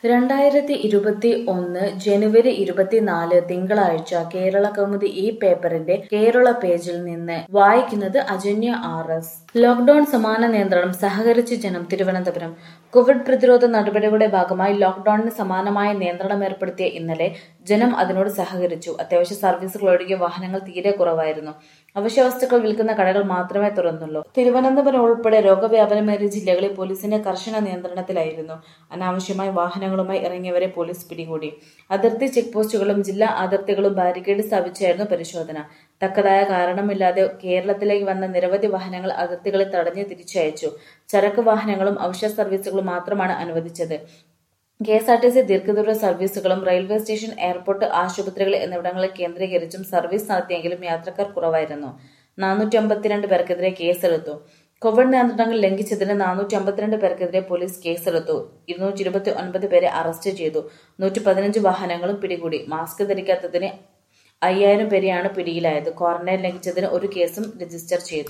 രണ്ടായിരത്തി ഇരുപത്തി ഒന്ന് ജനുവരി ഇരുപത്തിനാല് തിങ്കളാഴ്ച കേരള കൗമുദി ഈ പേപ്പറിന്റെ കേരള പേജിൽ നിന്ന് വായിക്കുന്നത് അജന്യ ആർ എസ് ലോക്ഡൌൺ സമാന നിയന്ത്രണം സഹകരിച്ച് ജനം തിരുവനന്തപുരം കോവിഡ് പ്രതിരോധ നടപടികളുടെ ഭാഗമായി ലോക്ഡൌണിന് സമാനമായ നിയന്ത്രണം ഏർപ്പെടുത്തിയ ഇന്നലെ ജനം അതിനോട് സഹകരിച്ചു അത്യാവശ്യ സർവീസുകൾ ഒഴികെ വാഹനങ്ങൾ തീരെ കുറവായിരുന്നു അവശ്യ വസ്തുക്കൾ വിൽക്കുന്ന കടകൾ മാത്രമേ തുറന്നുള്ളൂ തിരുവനന്തപുരം ഉൾപ്പെടെ രോഗവ്യാപനമേറിയ ജില്ലകളിൽ പോലീസിന്റെ കർശന നിയന്ത്രണത്തിലായിരുന്നു അനാവശ്യമായി വാഹനങ്ങളുമായി ഇറങ്ങിയവരെ പോലീസ് പിടികൂടി അതിർത്തി ചെക്ക് പോസ്റ്റുകളും ജില്ലാ അതിർത്തികളും ബാരിക്കേഡ് സ്ഥാപിച്ചായിരുന്നു പരിശോധന തക്കതായ കാരണമില്ലാതെ കേരളത്തിലേക്ക് വന്ന നിരവധി വാഹനങ്ങൾ അതിർത്തികളിൽ തടഞ്ഞ് തിരിച്ചയച്ചു ചരക്ക് വാഹനങ്ങളും അവശ്യ സർവീസുകളും മാത്രമാണ് അനുവദിച്ചത് K S R T C ദീർഘദൂര സർവീസുകളും റെയിൽവേ സ്റ്റേഷൻ എയർപോർട്ട് ആശുപത്രികൾ എന്നിവിടങ്ങളിൽ കേന്ദ്രീകരിച്ചും സർവീസ് നടത്തിയെങ്കിലും യാത്രക്കാർ കുറവായിരുന്നു നാനൂറ്റി അമ്പത്തിരണ്ട് പേർക്കെതിരെ കേസെടുത്തു കോവിഡ് നിയന്ത്രണങ്ങൾ ലംഘിച്ചതിന് നാനൂറ്റി അമ്പത്തിരണ്ട് പേർക്കെതിരെ പോലീസ് കേസെടുത്തു ഇരുന്നൂറ്റി ഇരുപത്തി ഒൻപത് പേരെ അറസ്റ്റ് ചെയ്തു നൂറ്റി പതിനഞ്ച് വാഹനങ്ങളും പിടികൂടി മാസ്ക് ധരിക്കാത്തതിന് അയ്യായിരം പേരെയാണ് പിടിയിലായത് ക്വാറന്റൈൻ ലംഘിച്ചതിന് ഒരു കേസും രജിസ്റ്റർ ചെയ്തു